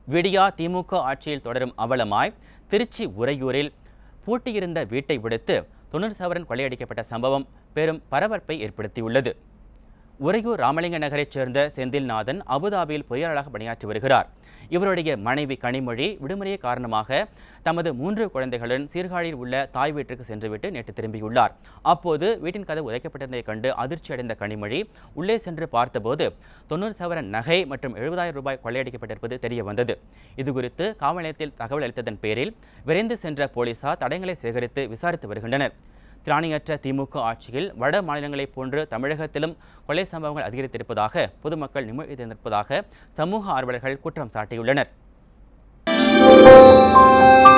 விடியா திமுக ஆட்சியில் தொடரும் அவலமாய் திருச்சி உறையூரில் பூட்டியிருந்த வீட்டை விடுத்து தொண்ணூறு சவரன் கொள்ளையடிக்கப்பட்ட சம்பவம் பெரும் பரபரப்பை ஏற்படுத்தியுள்ளது உறையூர் ராமலிங்க நகரைச் சேர்ந்த செந்தில்நாதன் அபுதாபியில் பொறியாளராக பணியாற்றி வருகிறார் இவருடைய மனைவி கனிமொழி விடுமுறையை காரணமாக தமது மூன்று குழந்தைகளுடன் சீர்காழியில் உள்ள தாய் வீட்டிற்கு சென்றுவிட்டு நேற்று திரும்பியுள்ளார் அப்போது வீட்டின் கதவு உதைக்கப்பட்டிருந்ததைக் கண்டு அதிர்ச்சி அடைந்த கனிமொழி உள்ளே சென்று பார்த்தபோது தொண்ணூறு சவரன் நகை மற்றும் எழுபதாயிரம் ரூபாய் கொள்ளையடிக்கப்பட்டிருப்பது தெரிய வந்தது இதுகுறித்து காவல் நிலையத்தில் தகவல் அளித்ததன் பேரில் விரைந்து சென்ற போலீசார் தடயங்களை சேகரித்து விசாரித்து வருகின்றனர் திராணியற்ற திமுக ஆட்சியில் வட மாநிலங்களைப் போன்று தமிழகத்திலும் கொலை சம்பவங்கள் அதிகரித்திருப்பதாக பொதுமக்கள் நிம்மதித்திருப்பதாக சமூக ஆர்வலர்கள் குற்றம் சாட்டியுள்ளனர்